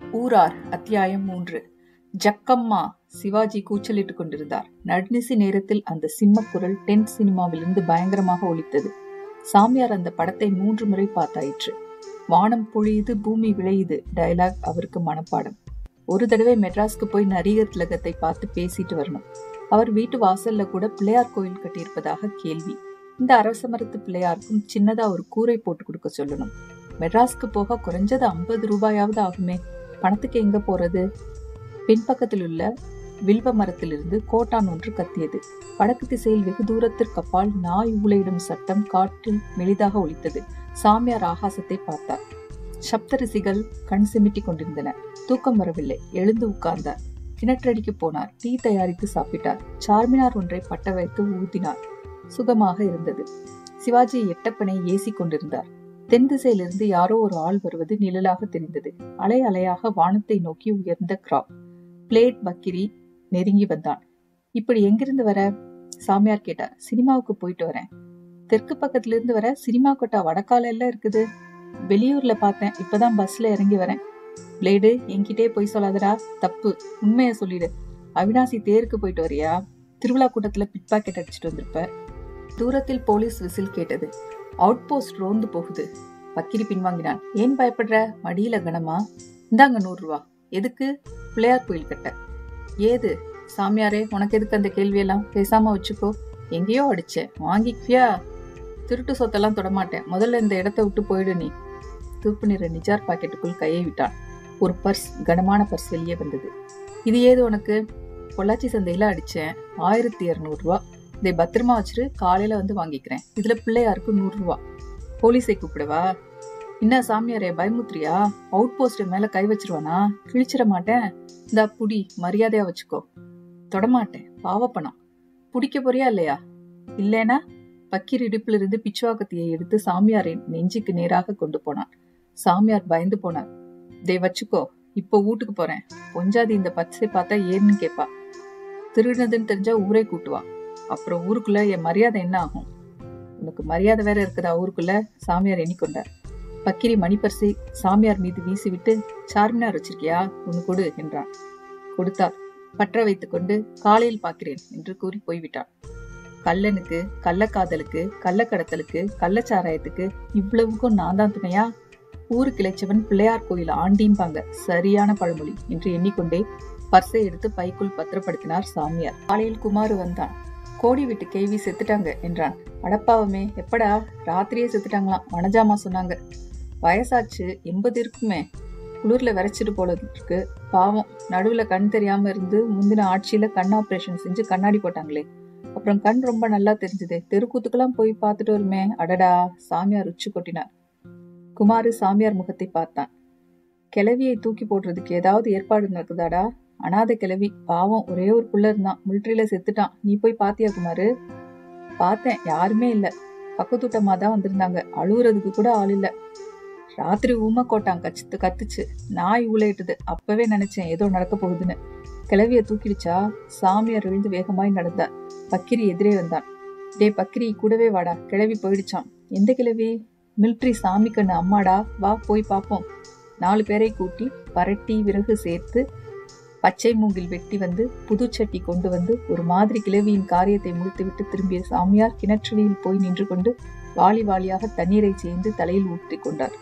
ஊரார் அத்தியாயம் மூன்று ஜக்கம்மா சிவாஜி கூச்சலிட்டுக் கொண்டிருந்தார் நடுநிசி நேரத்தில் அந்த சிம்மக் குரல் டென்ட் சினிமாவிலிருந்து பயங்கரமாக ஒலித்தது சாமியார் அந்த படத்தை மூன்று முறை பார்த்தாயிற்று வானம் பொழியுது பூமி விளையுது டயலாக் அவருக்கு மனப்பாடம் ஒரு தடவை மெட்ராஸ்க்கு போய் நரிகர் திலகத்தை பார்த்து பேசிட்டு வரணும் அவர் வீட்டு வாசல்ல கூட பிள்ளையார் கோயில் கட்டியிருப்பதாக கேள்வி இந்த அரச மரத்து பிள்ளையாருக்கும் சின்னதா ஒரு கூரை போட்டு கொடுக்க சொல்லணும் மெட்ராஸ்க்கு போக குறைஞ்சது ஐம்பது ரூபாயாவது ஆகுமே பணத்துக்கு எங்க போறது பின்பக்கத்தில் உள்ள வில்வ மரத்திலிருந்து கோட்டான் ஒன்று கத்தியது வடக்கு திசையில் வெகு தூரத்திற்கு அப்பால் நாய் ஊளையிடும் சத்தம் காற்றில் மெலிதாக ஒலித்தது சாமியார் ஆகாசத்தை பார்த்தார் சப்தரிசிகள் கண் சிமிட்டி கொண்டிருந்தன தூக்கம் வரவில்லை எழுந்து உட்கார்ந்தார் கிணற்றடிக்கு போனார் டீ தயாரித்து சாப்பிட்டார் சார்மினார் ஒன்றை பட்ட வைத்து ஊதினார் சுகமாக இருந்தது சிவாஜி எட்டப்பனை ஏசி கொண்டிருந்தார் தென் திசையிலிருந்து யாரோ ஒரு ஆள் வருவது நிழலாக தெரிந்தது அலை அலையாக வானத்தை நோக்கி உயர்ந்த கிராப் பிளேட் பக்கிரி நெருங்கி வந்தான் இப்படி எங்கிருந்து வர சாமியார் கேட்டார் சினிமாவுக்கு போயிட்டு வரேன் தெற்கு பக்கத்துல இருந்து வர சினிமா கொட்டா வடக்கால எல்லாம் இருக்குது வெளியூர்ல பார்த்தேன் இப்பதான் பஸ்ல இறங்கி வரேன் பிளேடு என்கிட்டே போய் சொல்லாதடா தப்பு உண்மைய சொல்லிடு அவினாசி தேருக்கு போயிட்டு வரியா திருவிழா கூட்டத்துல பிட் பாக்கெட் அடிச்சுட்டு வந்திருப்ப தூரத்தில் போலீஸ் விசில் கேட்டது அவுட் போஸ்ட் ரோந்து போகுது பக்கிரி பின்வாங்கினான் ஏன் பயப்படுற மடியில கனமா இந்தாங்க நூறு ரூபா எதுக்கு பிள்ளையார் கோயில் கட்ட ஏது சாமியாரே உனக்கு எதுக்கு அந்த கேள்வியெல்லாம் பேசாம வச்சுக்கோ எங்கேயோ அடிச்சேன் வாங்கிக்கியா திருட்டு சொத்தெல்லாம் தொடமாட்டேன் முதல்ல இந்த இடத்த விட்டு போயிடு நீ தூப்பு நிற நிஜார் பாக்கெட்டுக்குள் கையை விட்டான் ஒரு பர்ஸ் கனமான பர்ஸ் வெளியே வந்தது இது ஏது உனக்கு பொள்ளாச்சி சந்தையில அடிச்சேன் ஆயிரத்தி இருநூறு ரூபா இதை பத்திரமா வச்சுட்டு காலையில வந்து வாங்கிக்கிறேன் இதுல பிள்ளையாருக்கு நூறு ரூபா போலீஸை கூப்பிடவா என்ன சாமியாரே பயமுத்திரியா அவுட் போஸ்ட் மேல கை வச்சிருவானா கிழிச்சிட மாட்டேன் இந்த புடி மரியாதையா வச்சுக்கோ தொடமாட்டேன் பாவப்பணம் பிடிக்க போறியா இல்லையா இல்லைனா பக்கீர் இடுப்புல இருந்து பிச்சுவாக்கத்தியை எடுத்து சாமியாரின் நெஞ்சுக்கு நேராக கொண்டு போனான் சாமியார் பயந்து போனார் இதை வச்சுக்கோ இப்போ வீட்டுக்கு போறேன் பொஞ்சாதி இந்த பச்சை பார்த்தா ஏன்னு கேப்பா திருடினதுன்னு தெரிஞ்சா ஊரே கூட்டுவா அப்புறம் ஊருக்குள்ள என் மரியாதை என்ன ஆகும் உனக்கு மரியாதை வேற இருக்குதா ஊருக்குள்ள சாமியார் எண்ணிக்கொண்டார் பக்கிரி மணிப்பரிசை சாமியார் மீது வீசிவிட்டு சார்மினார் வச்சிருக்கியா உன்னு கொடு என்றான் கொடுத்தார் பற்ற வைத்துக்கொண்டு காலையில் பார்க்கிறேன் என்று கூறி போய்விட்டான் கல்லனுக்கு கள்ளக்காதலுக்கு கள்ளக்கடத்தலுக்கு கள்ளச்சாராயத்துக்கு இவ்வளவுக்கும் நான் தான் துணையா ஊருக்கு இளைச்சவன் பிள்ளையார் கோயில் ஆண்டிம்பாங்க சரியான பழமொழி என்று எண்ணிக்கொண்டே பர்ஸை எடுத்து பைக்குள் பத்திரப்படுத்தினார் சாமியார் காலையில் குமாரு வந்தான் கோடி விட்டு கேவி செத்துட்டாங்க என்றான் அடப்பாவமே எப்படா ராத்திரியே செத்துட்டாங்களாம் வனஜாமா சொன்னாங்க வயசாச்சு எண்பது இருக்குமே குளிர்ல விரைச்சிட்டு போல இருக்கு பாவம் நடுவுல கண் தெரியாம இருந்து முந்தின ஆட்சியில கண் ஆபரேஷன் செஞ்சு கண்ணாடி போட்டாங்களே அப்புறம் கண் ரொம்ப நல்லா தெரிஞ்சது தெருக்கூத்துக்கெல்லாம் போய் பார்த்துட்டு வருமே அடடா சாமியார் உச்சி கொட்டினார் குமாரு சாமியார் முகத்தை பார்த்தான் கிளவியை தூக்கி போடுறதுக்கு ஏதாவது ஏற்பாடு நடக்குதாடா அனாதை கிளவி பாவம் ஒரே ஒரு புள்ள இருந்தான் மிலிட்ரியில செத்துட்டான் நீ போய் பாத்தியா குமாரு பார்த்தேன் யாருமே இல்ல பக்கத்துட்டமா தான் வந்திருந்தாங்க அழுகுறதுக்கு கூட ஆள் இல்ல ராத்திரி ஊமை கோட்டான் கச்சு கத்துச்சு நாய் ஊழையிட்டது அப்பவே நினைச்சேன் ஏதோ நடக்க போகுதுன்னு கிளவிய தூக்கிடுச்சா சாமியார் விழுந்து வேகமாய் நடந்தார் பக்கிரி எதிரே வந்தான் டே பக்கிரி கூடவே வாடா கிளவி போயிடுச்சான் எந்த கிளவி மிலிட்ரி சாமி கண்ணு அம்மாடா வா போய் பார்ப்போம் நாலு பேரை கூட்டி பரட்டி விறகு சேர்த்து பச்சை மூங்கில் வெட்டி வந்து புதுச்சட்டி கொண்டு வந்து ஒரு மாதிரி கிழவியின் காரியத்தை முடித்துவிட்டு திரும்பிய சாமியார் கிணற்றுவியில் போய் நின்று கொண்டு வாளி வாளியாக தண்ணீரை சேர்ந்து தலையில் ஊற்றி கொண்டார்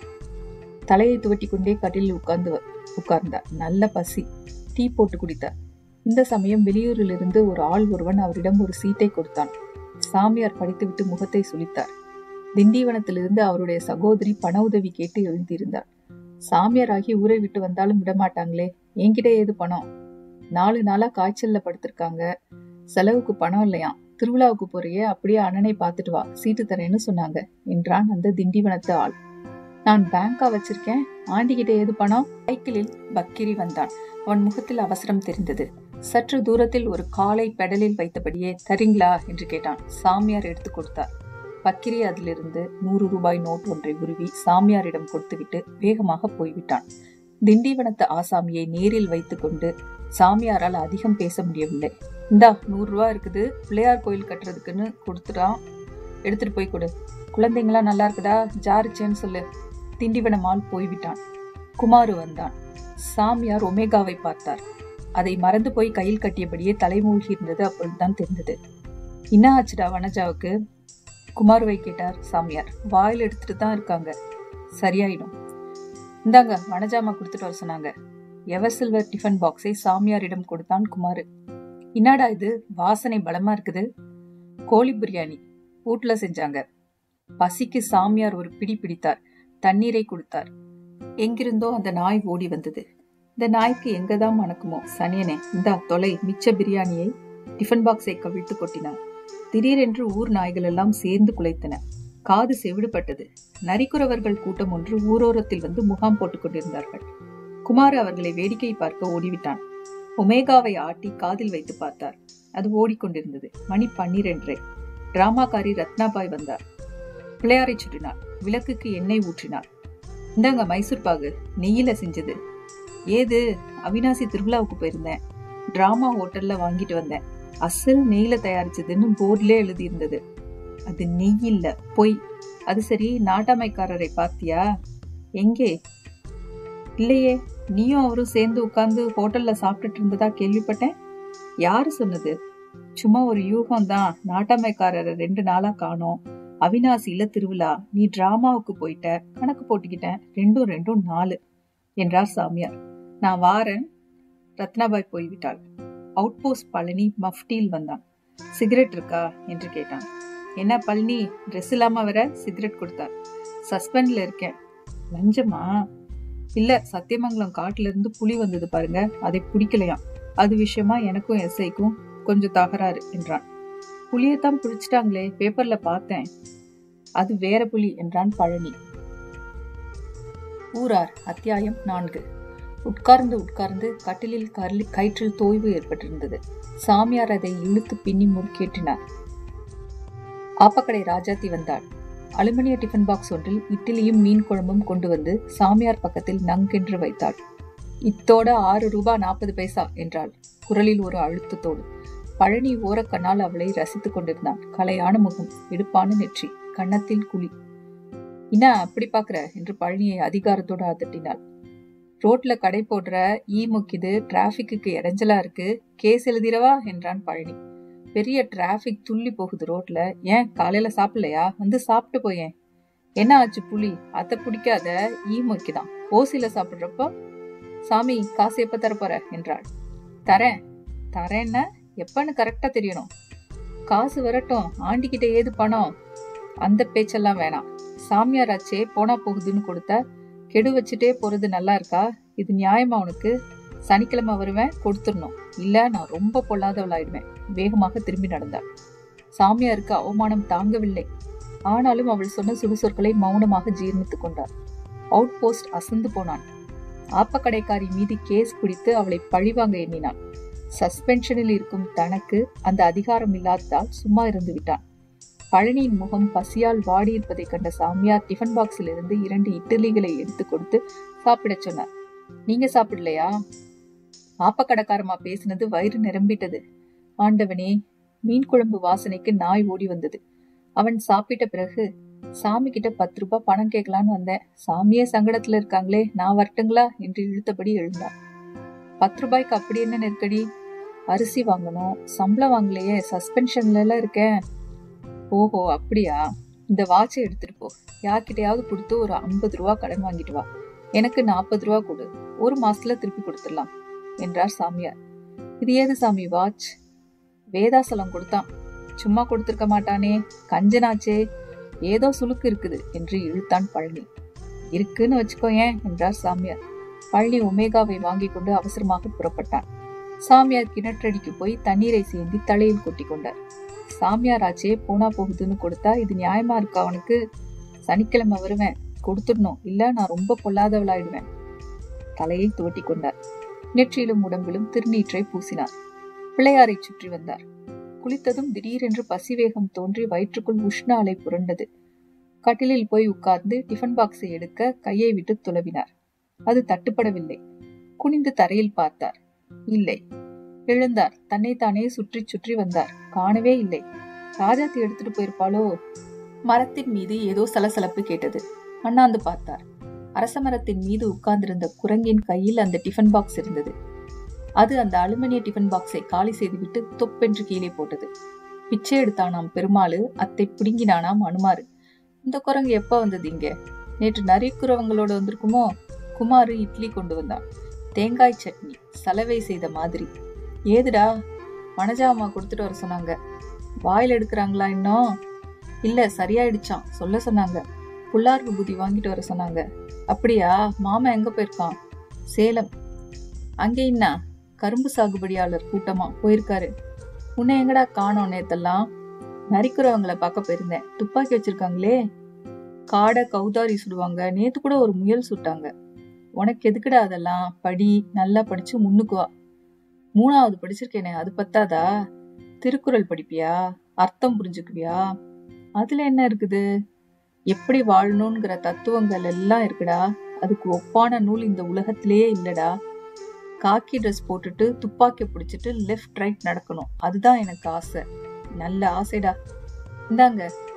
தலையை துவட்டி கொண்டே கட்டிலில் உட்கார்ந்து உட்கார்ந்தார் நல்ல பசி டீ போட்டு குடித்தார் இந்த சமயம் வெளியூரிலிருந்து ஒரு ஆள் ஒருவன் அவரிடம் ஒரு சீட்டை கொடுத்தான் சாமியார் படித்துவிட்டு முகத்தை சுளித்தார் திண்டிவனத்திலிருந்து அவருடைய சகோதரி பண உதவி கேட்டு எழுந்திருந்தார் சாமியார் ஆகி ஊரை விட்டு வந்தாலும் விடமாட்டாங்களே என்கிட்ட ஏது பணம் நாலு நாளா காய்ச்சல்ல படுத்திருக்காங்க செலவுக்கு பணம் இல்லையாம் திருவிழாவுக்கு போறியே அப்படியே அண்ணனை பார்த்துட்டு வா சீட்டு தரேன்னு சொன்னாங்க என்றான் அந்த திண்டிவனத்து ஆள் நான் பேங்கா வச்சிருக்கேன் ஆண்டிகிட்ட ஏது பணம் சைக்கிளில் பக்கிரி வந்தான் அவன் முகத்தில் அவசரம் தெரிந்தது சற்று தூரத்தில் ஒரு காலை பெடலில் வைத்தபடியே தரீங்களா என்று கேட்டான் சாமியார் எடுத்து கொடுத்தார் பக்கிரி அதிலிருந்து நூறு ரூபாய் நோட் ஒன்றை உருவி சாமியாரிடம் கொடுத்துவிட்டு வேகமாக போய்விட்டான் திண்டிவனத்து ஆசாமியை நேரில் வைத்துக்கொண்டு சாமியாரால் அதிகம் பேச முடியவில்லை இந்தா நூறு ரூபா இருக்குது பிள்ளையார் கோயில் கட்டுறதுக்குன்னு கொடுத்துட்டான் எடுத்துட்டு போய் கொடு குழந்தைங்களா நல்லா இருக்குதா ஜாரிச்சேன்னு சொல்லு திண்டிவனமால் போய்விட்டான் குமாரு வந்தான் சாமியார் ஒமேகாவை பார்த்தார் அதை மறந்து போய் கையில் கட்டியபடியே தலைமூழ்கி இருந்தது அப்பொழுதுதான் தெரிந்தது என்ன ஆச்சுடா வனஜாவுக்கு குமாருவை கேட்டார் சாமியார் வாயில் எடுத்துட்டு தான் இருக்காங்க சரியாயிடும் இந்தாங்க வனஜாமா கொடுத்துட்டு வர சொன்னாங்க எவர் சில்வர் டிஃபன் பாக்ஸை சாமியாரிடம் கொடுத்தான் குமாரு என்னடா இது வாசனை பலமா இருக்குது கோழி பிரியாணி வீட்டுல செஞ்சாங்க பசிக்கு சாமியார் ஒரு பிடி பிடித்தார் தண்ணீரை கொடுத்தார் எங்கிருந்தோ அந்த நாய் ஓடி வந்தது இந்த நாய்க்கு எங்கதான் மணக்குமோ சனியனே இந்தா தொலை மிச்ச பிரியாணியை டிஃபன் பாக்ஸை கவிழ்த்து கொட்டினார் திடீரென்று ஊர் நாய்கள் எல்லாம் சேர்ந்து குலைத்தன காது செவிடுபட்டது நரிக்குறவர்கள் கூட்டம் ஒன்று ஊரோரத்தில் வந்து முகாம் போட்டுக் கொண்டிருந்தார்கள் குமார் அவர்களை வேடிக்கை பார்க்க ஓடிவிட்டான் ஒமேகாவை ஆட்டி காதில் வைத்து பார்த்தார் அது ஓடிக்கொண்டிருந்தது மணி பன்னிரெண்டரை டிராமாக்காரி ரத்னாபாய் வந்தார் பிள்ளையாரை சுற்றினார் விளக்குக்கு எண்ணெய் ஊற்றினார் இந்தாங்க மைசூர் பாகு நெய்யில செஞ்சது ஏது அவினாசி திருவிழாவுக்கு போயிருந்தேன் டிராமா ஹோட்டல்ல வாங்கிட்டு வந்தேன் அசல் நெய்ல தயாரிச்சதுன்னு போர்ட்ல எழுதி இருந்தது அது நெய் இல்ல பொய் அது சரி நாட்டாமைக்காரரை பார்த்தியா எங்கே இல்லையே நீயும் அவரும் சேர்ந்து உட்கார்ந்து ஹோட்டல்ல சாப்பிட்டுட்டு இருந்ததா கேள்விப்பட்டேன் யாரு சொன்னது சும்மா ஒரு யூகம் தான் நாட்டாமைக்காரரை ரெண்டு நாளா காணோம் அவினாசியில திருவிழா நீ டிராமாவுக்கு போயிட்ட கணக்கு போட்டுக்கிட்டேன் ரெண்டும் ரெண்டும் நாலு என்றார் சாமியார் நான் வாரன் ரத்னாபாய் போய்விட்டாள் அவுட் போஸ்ட் பழனி மஃப்டியில் வந்தான் சிகரெட் இருக்கா என்று கேட்டான் என்ன பழனி ட்ரெஸ் இல்லாம வர சிகரெட் கொடுத்தார் சஸ்பெண்ட்ல இருக்கேன் லஞ்சமா இல்ல சத்தியமங்கலம் காட்டுல இருந்து புலி வந்தது பாருங்க அதை பிடிக்கலையாம் அது விஷயமா எனக்கும் எஸ்ஐக்கும் கொஞ்சம் தகராறு என்றான் புலியத்தான் பிடிச்சிட்டாங்களே பேப்பர்ல பார்த்தேன் அது வேற புலி என்றான் பழனி ஊரார் அத்தியாயம் நான்கு உட்கார்ந்து உட்கார்ந்து கட்டிலில் கர்லி கயிற்றில் தோய்வு ஏற்பட்டிருந்தது சாமியார் அதை இழுத்து பின்னி முறுக்கேற்றினார் ஆப்பக்கடை ராஜாத்தி வந்தாள் அலுமினிய டிஃபன் பாக்ஸ் ஒன்றில் இட்லியும் மீன் குழம்பும் கொண்டு வந்து சாமியார் பக்கத்தில் நங்கென்று வைத்தாள் இத்தோட ஆறு ரூபா நாற்பது பைசா என்றாள் குரலில் ஒரு அழுத்தத்தோடு பழனி ஓரக்கண்ணால் அவளை ரசித்துக் கொண்டிருந்தான் கலையான முகம் எடுப்பான நெற்றி கன்னத்தில் குழி என்ன அப்படி பாக்குற என்று பழனியை அதிகாரத்தோடு அதட்டினாள் ரோட்ல கடை போடுற ஈ முக்கிது டிராபிக்கு இடைஞ்சலா இருக்கு கேஸ் எழுதிரவா என்றான் பழனி பெரிய டிராபிக் துள்ளி போகுது ரோட்ல ஏன் காலையில சாப்பிடலையா வந்து சாப்பிட்டு போயேன் என்ன ஆச்சு புலி அத்தை பிடிக்காத ஈ முக்கிதான் ஓசில சாப்பிடுறப்போ சாமி காசு எப்ப தரப்போற என்றாள் தரேன் தரேன்னா எப்பன்னு கரெக்டா தெரியணும் காசு வரட்டும் ஆண்டிக்கிட்ட ஏது பணம் அந்த பேச்செல்லாம் வேணாம் சாமியாராச்சே போனா போகுதுன்னு கொடுத்தா கெடு வச்சுட்டே போறது நல்லா இருக்கா இது நியாயமா உனக்கு சனிக்கிழமை வருவேன் கொடுத்துடணும் இல்ல நான் ரொம்ப பொல்லாதவளாயிடுவேன் வேகமாக திரும்பி நடந்தாள் சாமியாருக்கு அவமானம் தாங்கவில்லை ஆனாலும் அவள் சொன்ன சுடுசொற்களை மௌனமாக ஜீர்ணித்துக் கொண்டார் அவுட் போஸ்ட் அசந்து போனான் ஆப்பக்கடைக்காரி மீது கேஸ் பிடித்து அவளை பழிவாங்க எண்ணினான் சஸ்பென்ஷனில் இருக்கும் தனக்கு அந்த அதிகாரம் இல்லாததால் சும்மா இருந்து விட்டான் பழனியின் முகம் பசியால் வாடியிருப்பதை கண்ட சாமியார் டிஃபன் பாக்ஸில் இருந்து இரண்டு இட்லிகளை எடுத்து கொடுத்து சாப்பிடச் சொன்னார் நீங்க சாப்பிடலையா ஆப்பக்கடைக்காரமா பேசினது வயிறு நிரம்பிட்டது ஆண்டவனே மீன் குழம்பு வாசனைக்கு நாய் ஓடி வந்தது அவன் சாப்பிட்ட பிறகு சாமி கிட்ட பத்து ரூபாய் பணம் கேட்கலான்னு வந்தேன் சாமியே சங்கடத்துல இருக்காங்களே நான் வரட்டுங்களா என்று இழுத்தபடி எழுந்தார் பத்து ரூபாய்க்கு அப்படி என்ன நெருக்கடி அரிசி வாங்கணும் சம்பளம் வாங்கலையே சஸ்பென்ஷன்ல எல்லாம் இருக்கேன் ஓஹோ அப்படியா இந்த வாட்சை எடுத்துட்டு போ யார்கிட்டயாவது கொடுத்து ஒரு ஐம்பது ரூபா கடன் வாங்கிட்டு வா எனக்கு நாற்பது ரூபா கொடு ஒரு மாசத்துல திருப்பி கொடுத்துடலாம் என்றார் சாமியார் இது ஏது சாமி வாட்ச் வேதாசலம் கொடுத்தான் சும்மா கொடுத்திருக்க மாட்டானே கஞ்சனாச்சே ஏதோ சுளுக்கு இருக்குது என்று இழுத்தான் பழனி இருக்குன்னு வச்சுக்கோ ஏன் என்றார் சாமியார் பழனி ஒமேகாவை வாங்கி கொண்டு அவசரமாக புறப்பட்டான் சாமியார் கிணற்றடிக்கு போய் தண்ணீரை சேந்தி தலையில் கொட்டி கொண்டார் சாமியார் ஆச்சே போனா போகுதுன்னு கொடுத்தா இது நியாயமா இருக்கா அவனுக்கு சனிக்கிழமை வருவேன் கொடுத்துடணும் இல்ல நான் ரொம்ப பொல்லாதவளாயிடுவேன் தலையில் துவட்டி கொண்டார் நெற்றியிலும் உடம்பிலும் திருநீற்றை பூசினார் பிள்ளையாரை சுற்றி வந்தார் குளித்ததும் திடீரென்று பசிவேகம் தோன்றி வயிற்றுக்குள் உஷ்ண அலை புரண்டது கட்டிலில் போய் உட்கார்ந்து டிஃபன் பாக்ஸை எடுக்க கையை விட்டு துளவினார் அது தட்டுப்படவில்லை குனிந்து தரையில் பார்த்தார் இல்லை எழுந்தார் தன்னைத்தானே சுற்றி சுற்றி வந்தார் காணவே இல்லை ராஜாத்தி எடுத்துட்டு போயிருப்பாளோ மரத்தின் மீது ஏதோ சலசலப்பு கேட்டது அண்ணாந்து பார்த்தார் அரசமரத்தின் மீது உட்கார்ந்திருந்த குரங்கின் கையில் அந்த டிஃபன் பாக்ஸ் இருந்தது அது அந்த அலுமினிய டிஃபன் பாக்ஸை காலி செய்துவிட்டு தொப்பென்று கீழே போட்டது பிச்சை எடுத்தானாம் பெருமாளு அத்தை பிடுங்கினானாம் அனுமாரு இந்த குரங்கு எப்ப வந்தது இங்க நேற்று நரிக்குறவங்களோட வந்திருக்குமோ குமாரு இட்லி கொண்டு வந்தான் தேங்காய் சட்னி சலவை செய்த மாதிரி ஏதுடா மனஜாமா கொடுத்துட்டு வர சொன்னாங்க வாயில் எடுக்கிறாங்களா இன்னும் இல்ல சரியாயிடுச்சான் சொல்ல சொன்னாங்க புல்லார் விபூதி வாங்கிட்டு வர சொன்னாங்க அப்படியா மாமா எங்க போயிருக்கான் சேலம் அங்க என்ன கரும்பு சாகுபடியாளர் கூட்டமா போயிருக்காரு உன்னை எங்கடா காணோம் நேத்தெல்லாம் நரிக்குறவங்களை பார்க்க போயிருந்தேன் துப்பாக்கி வச்சிருக்காங்களே காடை கௌதாரி சுடுவாங்க நேத்து கூட ஒரு முயல் சுட்டாங்க உனக்கு எதுக்குடா அதெல்லாம் படி நல்லா படிச்சு முன்னுக்கு வா மூணாவது படிச்சிருக்கேனே அது பத்தாதா திருக்குறள் படிப்பியா அர்த்தம் புரிஞ்சுக்குவியா அதுல என்ன இருக்குது எப்படி வாழணுங்கிற தத்துவங்கள் எல்லாம் இருக்குடா அதுக்கு ஒப்பான நூல் இந்த உலகத்திலேயே இல்லடா காக்கி ட்ரெஸ் போட்டுட்டு துப்பாக்கி பிடிச்சிட்டு லெஃப்ட் ரைட் நடக்கணும் அதுதான் எனக்கு ஆசை நல்ல ஆசைடா இந்தாங்க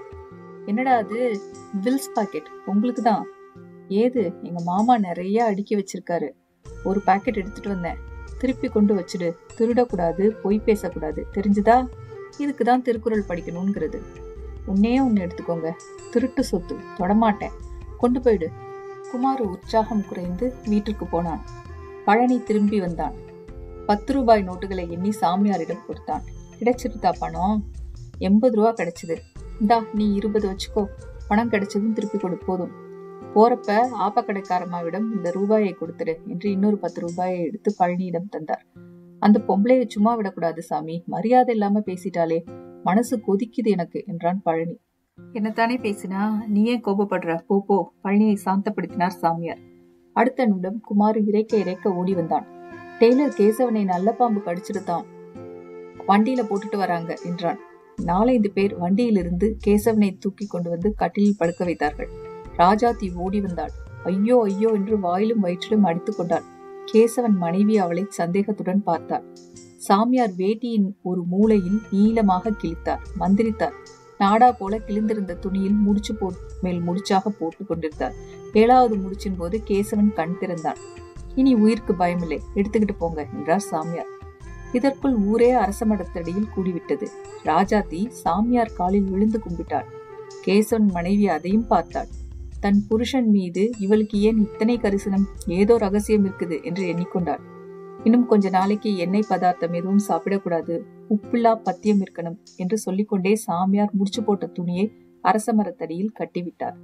என்னடா அது வில்ஸ் பாக்கெட் உங்களுக்கு தான் ஏது எங்க மாமா நிறைய அடுக்கி வச்சிருக்காரு ஒரு பாக்கெட் எடுத்துட்டு வந்தேன் திருப்பி கொண்டு வச்சிடு திருடக்கூடாது பொய் பேசக்கூடாது தெரிஞ்சுதா இதுக்கு தான் திருக்குறள் படிக்கணுங்கிறது உன்னே ஒன்று எடுத்துக்கோங்க திருட்டு சொத்து தொடமாட்டேன் கொண்டு போயிடு குமார் உற்சாகம் குறைந்து வீட்டிற்கு போனான் பழனி திரும்பி வந்தான் பத்து ரூபாய் நோட்டுகளை எண்ணி சாமியாரிடம் கொடுத்தான் கிடைச்சிருதா பணம் எண்பது ரூபா கிடைச்சது இந்தா நீ இருபது வச்சுக்கோ பணம் கிடைச்சதும் திருப்பி கொடு போதும் போறப்ப ஆப்ப கடைக்காரம்மாவிடம் இந்த ரூபாயை கொடுத்துடு என்று இன்னொரு பத்து ரூபாயை எடுத்து பழனியிடம் தந்தார் அந்த பொம்பளையை சும்மா விடக்கூடாது சாமி மரியாதை இல்லாம பேசிட்டாலே மனசு கொதிக்குது எனக்கு என்றான் பழனி என்னத்தானே பேசினா நீ ஏன் கோபப்படுற போ போ பழனியை சாந்தப்படுத்தினார் சாமியார் அடுத்த நிமிடம் குமார் இறைக்க இறைக்க ஓடி வந்தான் டெய்லர் கேசவனை நல்ல பாம்பு கடிச்சிருத்தான் வண்டியில போட்டுட்டு வராங்க என்றான் நாலைந்து பேர் வண்டியிலிருந்து கேசவனை தூக்கி கொண்டு வந்து கட்டிலில் படுக்க வைத்தார்கள் ராஜாத்தி ஓடி வந்தாள் ஐயோ ஐயோ என்று வாயிலும் வயிற்றிலும் அடித்துக் கொண்டாள் கேசவன் மனைவி அவளை சந்தேகத்துடன் பார்த்தாள் சாமியார் வேட்டியின் ஒரு மூலையில் நீளமாக கிழித்தார் மந்திரித்தார் நாடா போல கிழிந்திருந்த துணியில் முடிச்சு போ மேல் முடிச்சாக போட்டு கொண்டிருந்தார் ஏழாவது முடிச்சின் போது கேசவன் கண் திறந்தான் இனி உயிருக்கு பயமில்லை எடுத்துக்கிட்டு போங்க என்றார் சாமியார் இதற்குள் ஊரே அரச மடத்தடியில் கூடிவிட்டது ராஜாத்தி சாமியார் காலில் விழுந்து கும்பிட்டாள் கேசவன் மனைவி அதையும் பார்த்தாள் தன் புருஷன் மீது இவளுக்கு ஏன் இத்தனை கரிசனம் ஏதோ ரகசியம் இருக்குது என்று எண்ணிக்கொண்டாள் இன்னும் கொஞ்ச நாளைக்கு எண்ணெய் பதார்த்தம் எதுவும் சாப்பிடக்கூடாது உப்பில்லா பத்தியம் இருக்கணும் என்று சொல்லிக்கொண்டே சாமியார் முடிச்சு போட்ட துணியை அரச மரத்தடியில் கட்டிவிட்டார்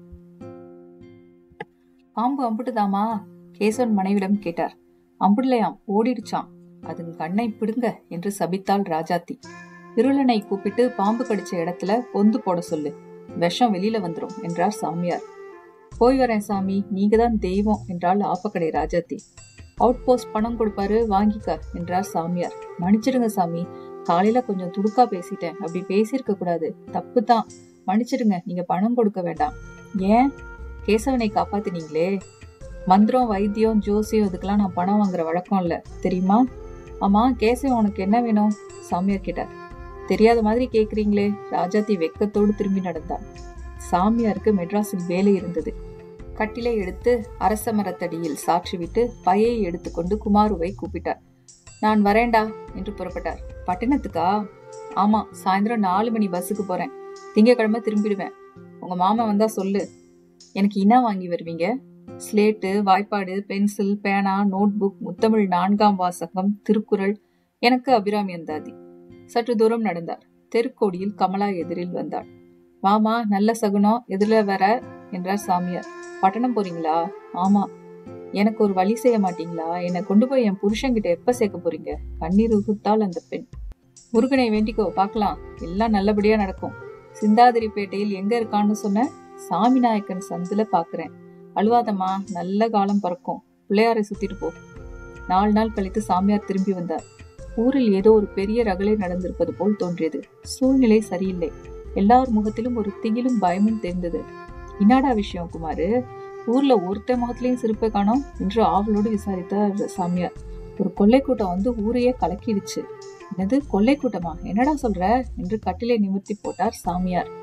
பாம்பு அம்புட்டுதாமா கேசவன் மனைவிடம் கேட்டார் அம்புடலையாம் ஓடிடுச்சான் அதன் கண்ணை பிடுங்க என்று சபித்தாள் ராஜாத்தி இருளனை கூப்பிட்டு பாம்பு கடிச்ச இடத்துல பொந்து போட சொல்லு விஷம் வெளியில வந்துரும் என்றார் சாமியார் போய் வரேன் சாமி நீங்க தான் தெய்வம் என்றாள் ஆப்பக்கடை ராஜாத்தி அவுட் போஸ்ட் பணம் கொடுப்பாரு வாங்கிக்க என்றார் சாமியார் மன்னிச்சிடுங்க சாமி காலையில கொஞ்சம் துடுக்கா பேசிட்டேன் அப்படி பேசியிருக்க கூடாது தப்பு தான் மன்னிச்சிடுங்க நீங்க பணம் கொடுக்க வேண்டாம் ஏன் கேசவனை காப்பாத்தினீங்களே மந்திரம் வைத்தியம் ஜோசியம் இதுக்கெல்லாம் நான் பணம் வாங்குற வழக்கம் இல்ல தெரியுமா ஆமா கேசவன் உனக்கு என்ன வேணும் சாமியார் கேட்டார் தெரியாத மாதிரி கேக்குறீங்களே ராஜாத்தி வெக்கத்தோடு திரும்பி நடந்தாள் சாமியாருக்கு மெட்ராஸில் வேலை இருந்தது கட்டிலை எடுத்து அரச மரத்தடியில் சாற்றிவிட்டு பையை எடுத்துக்கொண்டு குமாருவை கூப்பிட்டார் நான் வரேன்டா என்று புறப்பட்டார் பட்டணத்துக்கா ஆமா சாயந்தரம் நாலு மணி பஸ்ஸுக்கு போறேன் திங்கக்கிழமை திரும்பிடுவேன் உங்க மாமா வந்தா சொல்லு எனக்கு என்ன வாங்கி வருவீங்க ஸ்லேட்டு வாய்ப்பாடு பென்சில் பேனா நோட் புக் முத்தமிழ் நான்காம் வாசகம் திருக்குறள் எனக்கு அபிராமி அந்தாதி சற்று தூரம் நடந்தார் தெருக்கோடியில் கமலா எதிரில் வந்தாள் மாமா நல்ல சகுனம் எதிர வர என்றார் சாமியார் பட்டணம் போறீங்களா ஆமா எனக்கு ஒரு வழி செய்ய மாட்டீங்களா என்னை கொண்டு போய் என் புருஷன்கிட்ட எப்ப சேர்க்க போறீங்க கண்ணீர் உகுத்தாள் அந்த பெண் முருகனை வேண்டிக்கோ பார்க்கலாம் எல்லாம் நல்லபடியா நடக்கும் சிந்தாதிரிப்பேட்டையில் எங்க இருக்கான்னு சொன்ன சாமிநாயக்கன் சந்துல பாக்குறேன் அழுவாதம்மா நல்ல காலம் பறக்கும் பிள்ளையாரை சுத்திட்டு போ நாலு நாள் கழித்து சாமியார் திரும்பி வந்தார் ஊரில் ஏதோ ஒரு பெரிய ரகளை நடந்திருப்பது போல் தோன்றியது சூழ்நிலை சரியில்லை எல்லார் முகத்திலும் ஒரு திகிலும் பயமும் தெரிந்தது இன்னாடா விஷயம் குமாரு ஊர்ல ஒருத்த முகத்திலையும் சிரிப்பை காணோம் என்று ஆவலோடு விசாரித்தார் சாமியார் ஒரு கொள்ளை கூட்டம் வந்து ஊரையே கலக்கிடுச்சு என்னது கொள்ளை கூட்டமா என்னடா சொல்ற என்று கட்டிலை நிமிர்த்தி போட்டார் சாமியார்